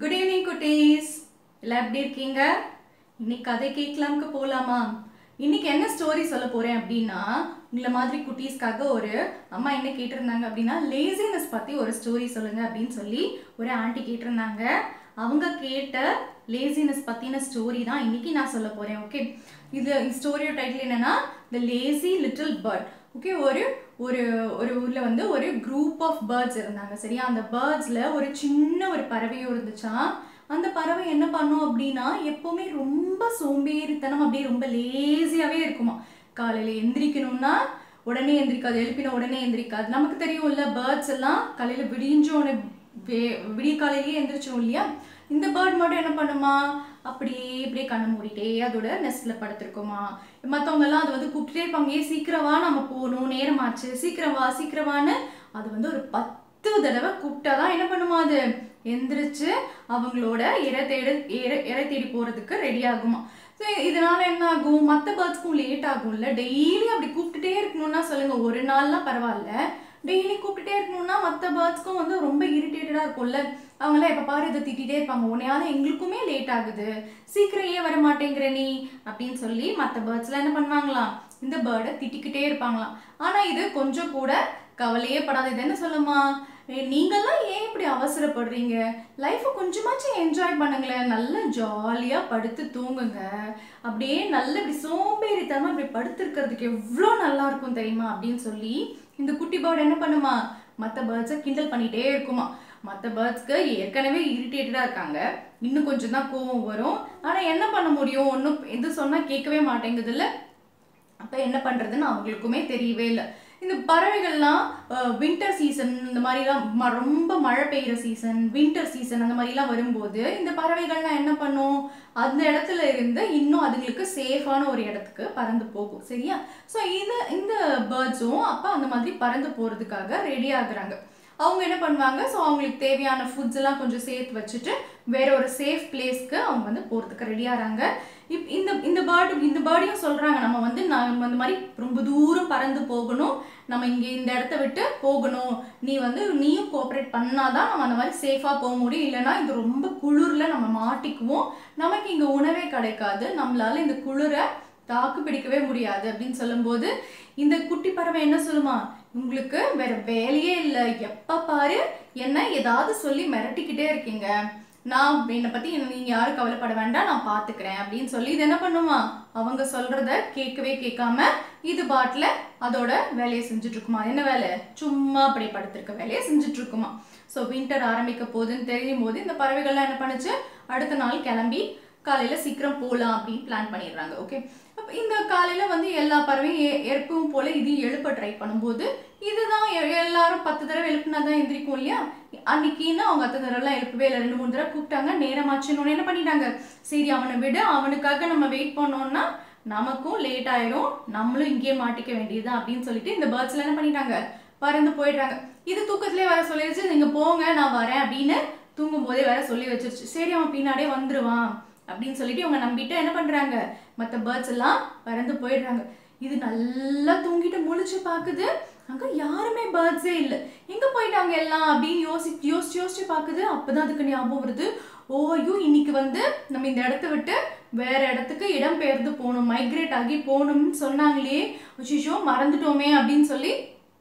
good evening குட்டீஸ் எல்லாம் எப்படி இருக்கீங்க இன்னைக்கு கதை கேட்கலாம்க்கு போகலாமா இன்னைக்கு என்ன ஸ்டோரி சொல்ல போறேன் அப்படின்னா உங்களை மாதிரி குட்டீஸ்க்காக ஒரு அம்மா என்ன கேட்டிருந்தாங்க அப்படின்னா லேசினஸ் பத்தி ஒரு ஸ்டோரி சொல்லுங்க அப்படின்னு சொல்லி ஒரு ஆண்டி கேட்டிருந்தாங்க அவங்க கேட்ட லேசினஸ் பத்தின ஸ்டோரி தான் இன்னைக்கு நான் சொல்ல போறேன் ஓகே இது ஸ்டோரியோட டைட்டில் என்னன்னா the lazy little bird okay ஒரு ஒரு ஒரு ஊர்ல வந்து ஒரு குரூப் ஆஃப் பேர்ட்ஸ் இருந்தாங்க சரியா அந்த பேர்ட்ஸ்ல ஒரு சின்ன ஒரு பறவையும் இருந்துச்சாம் அந்த பறவை என்ன பண்ணும் அப்படின்னா எப்பவுமே ரொம்ப சோம்பேறித்தனம் அப்படியே ரொம்ப லேசியாவே இருக்குமா காலையில எந்திரிக்கணும்னா உடனே எந்திரிக்காது எழுப்பின உடனே எந்திரிக்காது நமக்கு தெரியும்ல பேர்ட்ஸ் எல்லாம் காலையில விடிஞ்ச உடனே வே- விடிய காலையிலேயே எந்திரிச்சிரும் இல்லையா இந்த பேர்ட் மட்டும் என்ன பண்ணுமா அப்படியே இப்படியே கண்ணை மூடிட்டே அதோட நெஸ்ட்ல படுத்திருக்குமா மத்தவங்க எல்லாம் அது வந்து கூப்பிட்டுட்டே இருப்பாங்க ஏ சீக்கிரம் வா நம்ம போகணும் நேரமாச்சு சீக்கிரம் வா சீக்கிரம் வான்னு அது வந்து ஒரு பத்து தடவை கூப்பிட்டாதான் என்ன பண்ணுமா அது எந்திரிச்சு அவங்களோட இறை தேடு இறை இறை தேடி போறதுக்கு ரெடி ஆகுமா ஸோ இதனால என்ன ஆகும் மற்ற பேர்ட்ஸ்க்கும் லேட் ஆகும்ல டெய்லி அப்படி கூப்பிட்டுட்டே இருக்கணும்னா சொல்லுங்க ஒரு நாள்லாம் பரவாயில்ல டெய்லி கூப்பிட்டுட்டே இருக்கணும்னா மற்ற பேர்ட்ஸ்க்கும் வந்து ரொம்ப இரிட்டேட்டடாக இருக்கும்ல அவங்களாம் எப்போ பாரு இதை திட்டிகிட்டே இருப்பாங்க உன்னையால எங்களுக்குமே லேட் ஆகுது சீக்கிரம் ஏன் வர மாட்டேங்கிற நீ அப்படின்னு சொல்லி மற்ற பேர்ட்ஸ்லாம் என்ன பண்ணுவாங்களாம் இந்த பேர்டை திட்டிக்கிட்டே இருப்பாங்களாம் ஆனால் இது கொஞ்சம் கூட கவலையே படாது இது என்ன சொல்லுமா ஏய், நீங்கெல்லாம் ஏன் இப்படி அவசரப்படுறீங்க லைஃப்பை கொஞ்சமாச்சும் என்ஜாய் பண்ணுங்களேன் நல்லா ஜாலியாக படுத்து தூங்குங்க அப்படியே நல்ல இப்படி சோம்பேறித்தனமா இப்படி படுத்திருக்கிறதுக்கு எவ்வளோ நல்லா இருக்கும் தெரியுமா அப்படின்னு சொல்லி இந்த குட்டி பேர்டு என்ன பண்ணுமா மற்ற பேர்ட்ஸை கிண்டல் பண்ணிட்டே இருக்குமா மற்ற பேர்ட்ஸ்க்கு ஏற்கனவே இரிட்டேட்டடாக இருக்காங்க இன்னும் கொஞ்சம் தான் கோவம் வரும் ஆனால் என்ன பண்ண முடியும் ஒன்றும் எது சொன்னால் கேட்கவே மாட்டேங்குதுல்ல அப்போ என்ன பண்ணுறதுன்னு அவங்களுக்குமே தெரியவே இல்லை இந்த பறவைகள்லாம் வின்டர் சீசன் இந்த மாதிரிலாம் ம- ரொம்ப மழை பெய்யுற சீசன் வின்டர் சீசன் அந்த மாதிரிலாம் வரும்போது இந்த பறவைகள்லாம் என்ன பண்ணும் அந்த இடத்துல இருந்து இன்னும் அதுங்களுக்கு சேஃபான ஒரு இடத்துக்கு பறந்து போகும் சரியா ஸோ இது இந்த பேர்ட்ஸும் அப்போ அந்த மாதிரி பறந்து போகிறதுக்காக ரெடி ஆகுறாங்க அவங்க என்ன பண்ணுவாங்க ஸோ அவங்களுக்கு தேவையான ஃபுட்ஸ் எல்லாம் கொஞ்சம் சேர்த்து வச்சுட்டு வேற ஒரு சேஃப் பிளேஸ்க்கு அவங்க வந்து போகிறதுக்கு ரெடி ஆகிறாங்க இப் இந்த இந்த பேர்டு இந்த பேர்டையும் சொல்கிறாங்க நம்ம வந்து நம்ம இந்த மாதிரி ரொம்ப தூரம் பறந்து போகணும் நம்ம இங்கே இந்த இடத்த விட்டு போகணும் நீ வந்து நீயும் கோஆப்ரேட் பண்ணாதான் நம்ம அந்த மாதிரி சேஃபாக போக முடியும் இல்லைன்னா இது ரொம்ப குளிரில் நம்ம மாட்டிக்குவோம் நமக்கு இங்கே உணவே கிடைக்காது நம்மளால இந்த குளிரை தாக்கு பிடிக்கவே முடியாது அப்படின்னு சொல்லும்போது இந்த குட்டி பறவை என்ன சொல்லுமா உங்களுக்கு வேற வேலையே இல்லை எப்ப பாரு என்ன ஏதாவது சொல்லி மிரட்டிக்கிட்டே இருக்கீங்க நான் என்னை பத்தி நீங்க யாரும் கவலைப்பட வேண்டாம் நான் பாத்துக்கிறேன் அப்படின்னு சொல்லி இது என்ன பண்ணுமா அவங்க சொல்றத கேட்கவே கேட்காம இது பாட்டில் அதோட வேலையை செஞ்சுட்டு இருக்குமா என்ன வேலை சும்மா அப்படி படுத்திருக்க வேலையை செஞ்சுட்டு இருக்குமா ஸோ வின்டர் ஆரம்பிக்க போகுதுன்னு தெரியும் போது இந்த பறவைகள்லாம் என்ன பண்ணுச்சு அடுத்த நாள் கிளம்பி காலையில சீக்கிரம் போகலாம் அப்படின்னு பிளான் பண்ணிடுறாங்க ஓகே அப்போ இந்த காலையில வந்து எல்லா பறவையும் எ- எப்பவும் போல இது எழுப்ப ட்ரை பண்ணும்போது இதுதான் எ- எல்லாரும் பத்து தடவை எழுப்புனா தான் எந்திரிக்கும் இல்லையா அன்னைக்குன்னு அவங்க அத்தனை தடவைலாம் எழுப்பவே இல்லை ரெண்டு மூணு தடவை கூப்பிட்டாங்க நேரமாச்சுன்னு என்ன பண்ணிட்டாங்க சரி அவனை விட அவனுக்காக நம்ம வெயிட் பண்ணோம்னா நமக்கும் லேட் ஆயிரும் நம்மளும் இங்கேயே மாட்டிக்க வேண்டியதுதான் அப்படின்னு சொல்லிட்டு இந்த பேர்ட்ஸ்ல என்ன பண்ணிட்டாங்க பறந்து போயிடுறாங்க இது தூக்கத்திலே வர சொல்லிருச்சு நீங்க போங்க நான் வரேன் அப்படின்னு தூங்கும் போதே வேற சொல்லி வச்சிருச்சு சரி அவன் பின்னாடியே வந்துருவான் அப்படின்னு சொல்லிட்டு இவங்க நம்பிட்டு என்ன பண்றாங்க மற்ற பேர்ட்ஸ் எல்லாம் பறந்து போயிடுறாங்க இது நல்லா தூங்கிட்டு முழிச்சு பாக்குது அங்க யாருமே பேர்ட்ஸே இல்லை எங்க போயிட்டாங்க எல்லாம் அப்படின்னு யோசி யோசிச்சு யோசிச்சு பாக்குது அப்பதான் அதுக்கு ஞாபகம் வருது ஓ ஐயோ இன்னைக்கு வந்து நம்ம இந்த இடத்த விட்டு வேற இடத்துக்கு இடம் பெயர்ந்து போகணும் மைக்ரேட் ஆகி போகணும்னு சொன்னாங்களே அச்சோ மறந்துட்டோமே அப்படின்னு சொல்லி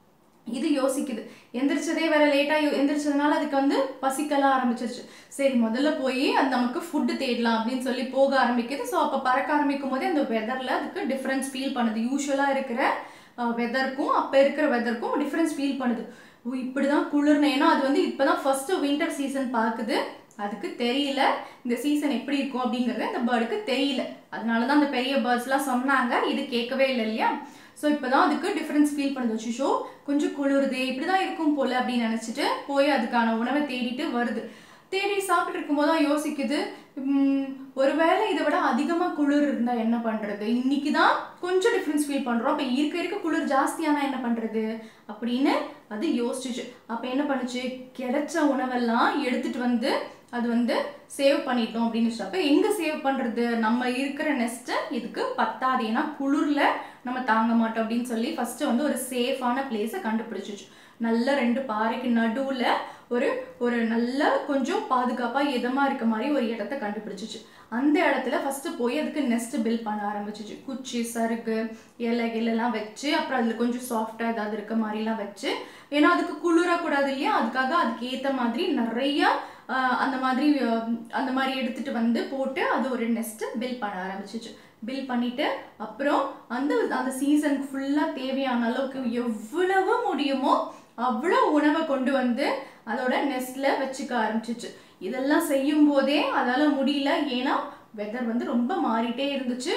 இது யோசிக்குது எந்திரிச்சதே வேற லேட்டாக எந்திரிச்சதுனால அதுக்கு வந்து பசிக்கலாம் ஆரம்பிச்சிருச்சு சரி முதல்ல போய் அது நமக்கு ஃபுட்டு தேடலாம் அப்படின்னு சொல்லி போக ஆரம்பிக்குது ஸோ அப்போ பறக்க ஆரம்பிக்கும் போதே அந்த வெதரில் அதுக்கு டிஃப்ரென்ஸ் ஃபீல் பண்ணுது யூஸ்வலாக இருக்கிற வெதருக்கும் அப்போ இருக்கிற வெதருக்கும் டிஃப்ரென்ஸ் ஃபீல் பண்ணுது ஓ இப்படி தான் குளிர்னு ஏன்னா அது வந்து இப்போ தான் ஃபஸ்ட்டு வின்டர் சீசன் பார்க்குது அதுக்கு தெரியல இந்த சீசன் எப்படி இருக்கும் அப்படிங்கிறது இந்த பேர்டுக்கு தெரியல அதனால தான் அந்த பெரிய பேர்ட்ஸ்லாம் சொன்னாங்க இது கேட்கவே இல்லை இல்லையா ஸோ இப்போ தான் அதுக்கு டிஃப்ரென்ஸ் ஃபீல் பண்ணுது சிஷோ கொஞ்சம் குளிருது இப்படி தான் இருக்கும் போல அப்படின்னு நினச்சிட்டு போய் அதுக்கான உணவை தேடிட்டு வருது தேடி சாப்பிட்டு இருக்கும்போது தான் யோசிக்குது உம், ஒருவேளை இதை விட அதிகமாக குளிர் இருந்தால் என்ன பண்ணுறது இன்னைக்கு தான் கொஞ்சம் டிஃப்ரென்ஸ் ஃபீல் பண்ணுறோம் அப்போ இருக்க இருக்க குளிர் ஜாஸ்தியானா என்ன பண்ணுறது அப்படின்னு அது யோசிச்சுச்சு அப்போ என்ன பண்ணுச்சு கிடைச்ச உணவெல்லாம் எடுத்துட்டு வந்து அது வந்து சேவ் பண்ணிட்டோம் அப்படின்னு சொல்லி அப்போ எங்கே சேவ் பண்ணுறது நம்ம இருக்கிற நெஸ்ட்டை இதுக்கு பத்தாது ஏன்னா குளிரில் நம்ம தாங்க மாட்டோம் அப்படின்னு சொல்லி ஃபஸ்ட்டு வந்து ஒரு சேஃபான பிளேஸை கண்டுபிடிச்சிச்சு நல்ல ரெண்டு பாறைக்கு நடுவில் ஒரு ஒரு நல்ல கொஞ்சம் பாதுகாப்பாக இதமாக இருக்க மாதிரி ஒரு இடத்த கண்டுபிடிச்சிச்சு அந்த இடத்துல ஃபஸ்ட்டு போய் அதுக்கு நெஸ்ட் பில்ட் பண்ண ஆரம்பிச்சிச்சு குச்சி சருகு இலை இலைலாம் வச்சு அப்புறம் அதில் கொஞ்சம் சாஃப்டாக ஏதாவது இருக்க மாதிரிலாம் வச்சு ஏன்னா அதுக்கு குளிரக்கூடாது இல்லையா அதுக்காக அதுக்கு ஏற்ற மாதிரி நிறைய ஆஹ், அந்த மாதிரி ஆஹ், அந்த மாதிரி எடுத்துட்டு வந்து போட்டு அது ஒரு நெஸ்ட் பில்ட் பண்ண ஆரம்பிச்சிச்சு பில் பண்ணிட்டு அப்புறம் அந்த அந்த சீசனுக்கு ஃபுல்லாக தேவையான அளவுக்கு எவ்வளவு முடியுமோ அவ்வளோ உணவை கொண்டு வந்து அதோட நெஸ்ட்ல வச்சுக்க ஆரம்பிச்சிச்சு இதெல்லாம் செய்யும் போதே அதால முடியல ஏன்னா வெதர் வந்து ரொம்ப மாறிட்டே இருந்துச்சு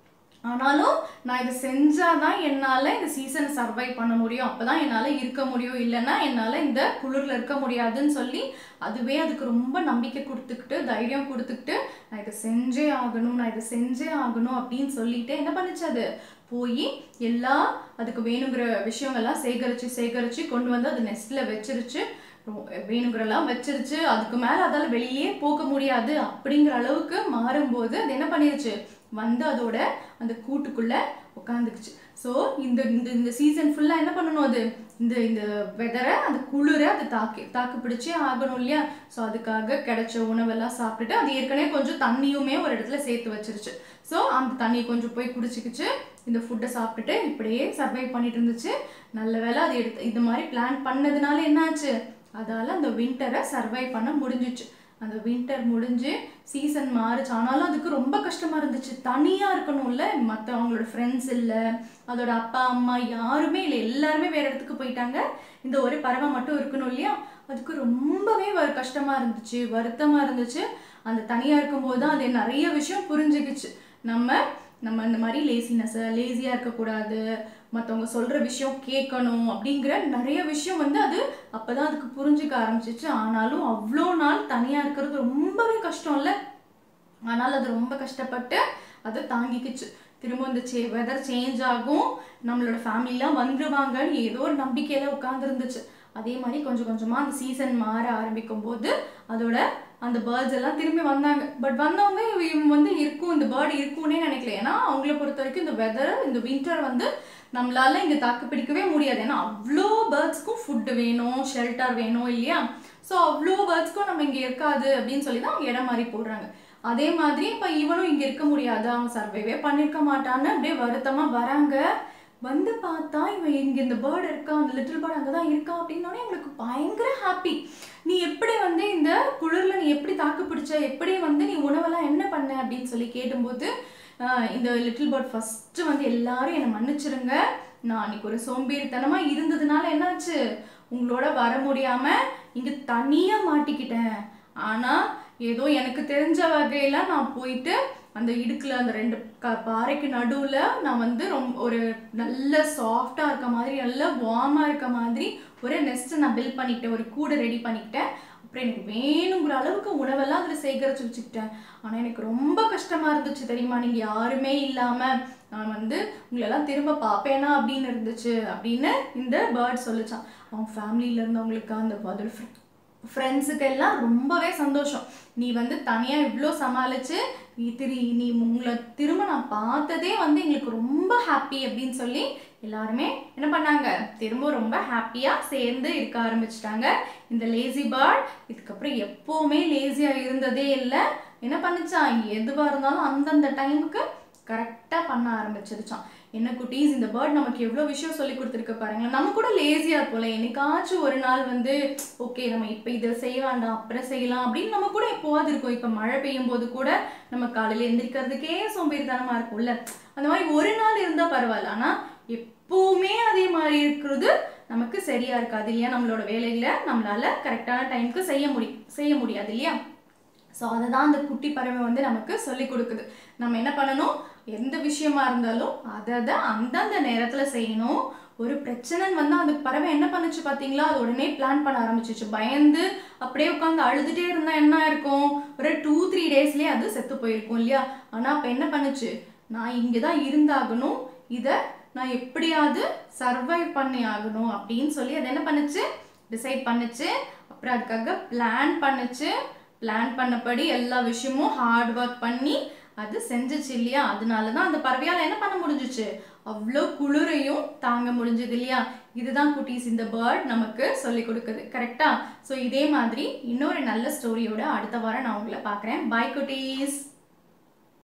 ஆனாலும் நான் இதை செஞ்சாதான் என்னால் இந்த சீசனை சர்வை பண்ண முடியும் அப்பதான் என்னால் இருக்க முடியும் இல்லைன்னா என்னால் இந்த குளிரில் இருக்க முடியாதுன்னு சொல்லி அதுவே அதுக்கு ரொம்ப நம்பிக்கை கொடுத்துக்கிட்டு தைரியம் கொடுத்துக்கிட்டு நான் இதை செஞ்சே ஆகணும் நான் இதை செஞ்சே ஆகணும் அப்படின்னு சொல்லிட்டு என்ன பண்ணுச்சு அது போய் எல்லா அதுக்கு வேணுங்கிற விஷயங்கள்லாம் சேகரித்து சேகரித்து கொண்டு வந்து அது நெஸ்ட்டில் வச்சிருச்சு ரொ- வேணுங்கிறலாம் வச்சிருச்சு அதுக்கு மேலே அதால் வெளியே போக முடியாது அப்படிங்கிற அளவுக்கு மாறும்போது அது என்ன பண்ணிருச்சு வந்து அதோட அந்த கூட்டுக்குள்ள உட்காந்துக்குச்சு ஸோ இந்த இந்த இந்த சீசன் ஃபுல்லாக என்ன பண்ணணும் அது இந்த இந்த வெதரை அந்த குளிரை அது தாக்கி தாக்கு பிடிச்சே ஆகணும் இல்லையா ஸோ அதுக்காக கிடைச்ச உணவெல்லாம் சாப்பிட்டுட்டு அது ஏற்கனவே கொஞ்சம் தண்ணியுமே ஒரு இடத்துல சேர்த்து வச்சிருச்சு ஸோ அந்த தண்ணியை கொஞ்சம் போய் குடிச்சிக்கிச்சு இந்த ஃபுட்டை சாப்பிட்டுட்டு இப்படியே சர்வை பண்ணிட்டு இருந்துச்சு நல்ல வேளை அது எடுத்து இந்த மாதிரி பிளான் பண்ணதுனால என்னாச்சு அதால் அந்த வின்டரை சர்வை பண்ண முடிஞ்சிச்சு அந்த வின்டர் முடிஞ்சு சீசன் மாறுச்சு ஆனாலும் அதுக்கு ரொம்ப கஷ்டமா இருந்துச்சு தனியா இருக்கணும்ல மற்ற அவங்களோட ஃப்ரெண்ட்ஸ் இல்லை அதோட அப்பா அம்மா யாருமே இல்லை எல்லாருமே வேற இடத்துக்கு போயிட்டாங்க இந்த ஒரு பறவை மட்டும் இருக்கணும் இல்லையா அதுக்கு ரொம்பவே வ கஷ்டமா இருந்துச்சு வருத்தமா இருந்துச்சு அந்த தனியா இருக்கும்போது தான் அது நிறைய விஷயம் புரிஞ்சுக்கிச்சு நம்ம நம்ம இந்த மாதிரி லேசினஸ் லேசியாக இருக்கக்கூடாது மற்றவங்க சொல்கிற விஷயம் கேட்கணும் அப்படிங்கிற நிறைய விஷயம் வந்து அது அப்போ தான் அதுக்கு புரிஞ்சுக்க ஆரம்பிச்சிச்சு ஆனாலும் அவ்வளோ நாள் தனியாக இருக்கிறது ரொம்பவே கஷ்டம் இல்லை ஆனால் அது ரொம்ப கஷ்டப்பட்டு அதை தாங்கிக்கிச்சு திரும்ப இந்த சே வெதர் சேஞ்ச் ஆகும் நம்மளோட ஃபேமிலிலாம் வந்துருவாங்கன்னு ஏதோ ஒரு நம்பிக்கையில் உட்காந்துருந்துச்சு அதே மாதிரி கொஞ்சம் கொஞ்சமாக அந்த சீசன் மாற ஆரம்பிக்கும் போது அதோட அந்த பேர்ட்ஸ் எல்லாம் திரும்பி வந்தாங்க பட் வந்தவங்க இவ- இவங்க வந்து இருக்கும் இந்த பேர்டு இருக்கும்னே நினைக்கல ஏன்னா அவங்கள பொறுத்த வரைக்கும் இந்த வெதர் இந்த வின்டர் வந்து நம்மளால இங்கே தாக்கு பிடிக்கவே முடியாது ஏன்னா அவ்வளோ பேர்ட்ஸ்க்கும் ஃபுட்டு வேணும் ஷெல்டர் வேணும் இல்லையா ஸோ அவ்வளோ பேர்ட்ஸ்க்கும் நம்ம இங்கே இருக்காது அப்படின்னு சொல்லி தான் அவங்க இடம் மாறி போடுறாங்க அதே மாதிரி இப்போ இவனும் இங்கே இருக்க முடியாது அவன் சர்வைவே பண்ணியிருக்க மாட்டான்னு அப்படியே வருத்தமாக வராங்க வந்து பார்த்தா இவன் இங்கே இந்த பேர்டு இருக்கா அந்த லிட்டில் பேர்டு அங்கே தான் இருக்கா அப்படின்னோடனே எங்களுக்கு பயங்கர ஹாப்பி நீ எப்படி வந்து இந்த குளிரில் நீ எப்படி தாக்கு பிடிச்ச எப்படி வந்து நீ உணவெல்லாம் என்ன பண்ண அப்படின்னு சொல்லி கேட்டும்போது ஆஹ் இந்த லிட்டில் பேர்ட் ஃபஸ்ட்டு வந்து எல்லாரும் என்னை மன்னிச்சிருங்க நான் அன்னைக்கு ஒரு சோம்பேறித்தனமாக இருந்ததுனால என்னாச்சு உங்களோட வர முடியாமல் இங்கே தனியாக மாட்டிக்கிட்டேன் ஆனால் ஏதோ எனக்கு தெரிஞ்ச வகையில் நான் போயிட்டு அந்த இடுக்கில் அந்த ரெண்டு க பாறைக்கு நடுவில் நான் வந்து ரொம்ப ஒரு நல்ல சாஃப்டாக இருக்க மாதிரி நல்ல வார்மாக இருக்க மாதிரி ஒரு நெஸ்ட்டை நான் பில்ட் பண்ணிக்கிட்டேன் ஒரு கூடை ரெடி பண்ணிக்கிட்டேன் அப்புறம் எனக்கு வேணுங்கிற அளவுக்கு உணவெல்லாம் அதில் சேகரித்து வச்சுக்கிட்டேன் ஆனால் எனக்கு ரொம்ப கஷ்டமாக இருந்துச்சு தெரியுமா நீங்கள் யாருமே இல்லாமல் நான் வந்து உங்களெல்லாம் திரும்ப பார்ப்பேனா அப்படின்னு இருந்துச்சு அப்படின்னு இந்த பேர்ட் சொல்லிச்சான் அவங்க ஃபேமிலியில் இருந்தவங்களுக்கு அந்த அதோட ஃப்ரெண்ட்ஸுக்கு எல்லாம் ரொம்பவே சந்தோஷம் நீ வந்து தனியாக இவ்வளோ சமாளித்து நீ திரு நீ உங்களை திரும்ப நான் பார்த்ததே வந்து எங்களுக்கு ரொம்ப ஹாப்பி அப்படின்னு சொல்லி எல்லாருமே என்ன பண்ணாங்க திரும்ப ரொம்ப ஹாப்பியாக சேர்ந்து இருக்க ஆரம்பிச்சிட்டாங்க இந்த லேசி பேர்ட் இதுக்கப்புறம் எப்போவுமே லேசியாக இருந்ததே இல்லை என்ன பண்ணுச்சான் எதுவாக இருந்தாலும் அந்தந்த டைமுக்கு கரெக்டாக பண்ண ஆரம்பிச்சிருச்சான் என்ன குட்டீஸ் இந்த பேர்ட் நமக்கு எவ்வளோ விஷயம் சொல்லி கொடுத்துருக்கு பாருங்களேன் நம்ம கூட லேசியாக இருப்போம்ல என்னைக்காச்சும் ஒரு நாள் வந்து ஓகே நம்ம இப்போ இதை செய்ய வேண்டாம் அப்புறம் செய்யலாம் அப்படின்னு நம்ம கூட எப்போவாது இருக்கும் இப்போ மழை பெய்யும் போது கூட நம்ம காலையில் எந்திரிக்கிறதுக்கே சோம்பேறித்தனமாக இருக்கும்ல அந்த மாதிரி ஒரு நாள் இருந்தால் பரவாயில்ல ஆனால் எப்பவுமே அதே மாதிரி இருக்கிறது நமக்கு சரியா இருக்காது இல்லையா நம்மளோட வேலைகளை நம்மளால கரெக்டான டைமுக்கு செய்ய முடி செய்ய முடியாது இல்லையா ஸோ அதை தான் அந்த குட்டி பறவை வந்து நமக்கு சொல்லி கொடுக்குது நம்ம என்ன பண்ணணும் எந்த விஷயமா இருந்தாலும் அதை அதை அந்தந்த நேரத்தில் செய்யணும் ஒரு பிரச்சனைன்னு வந்து அந்த பறவை என்ன பண்ணுச்சு பார்த்தீங்களா அது உடனே பிளான் பண்ண ஆரம்பிச்சிச்சு பயந்து அப்படியே உட்காந்து அழுதுகிட்டே இருந்தால் என்ன இருக்கும் ஒரு டூ த்ரீ டேஸ்லேயே அது செத்து போயிருக்கும் இல்லையா ஆனால் அப்போ என்ன பண்ணுச்சு நான் இங்கே தான் இருந்தாகணும் இதை நான் எப்படியாவது சர்வைவ் பண்ணி ஆகணும் அப்படின்னு சொல்லி அது என்ன பண்ணுச்சு டிசைட் பண்ணுச்சு அப்புறம் அதுக்காக பிளான் பண்ணுச்சு பிளான் பண்ணபடி எல்லா விஷயமும் ஹார்ட் ஒர்க் பண்ணி அது செஞ்சுச்சு இல்லையா அதனால தான் அந்த பறவையால் என்ன பண்ண முடிஞ்சுச்சு அவ்வளோ குளிரையும் தாங்க முடிஞ்சது இல்லையா இதுதான் குட்டீஸ் இந்த பேர்ட் நமக்கு சொல்லி கொடுக்குது கரெக்டா ஸோ இதே மாதிரி இன்னொரு நல்ல ஸ்டோரியோட அடுத்த வாரம் நான் உங்களை பார்க்குறேன் பாய் குட்டீஸ்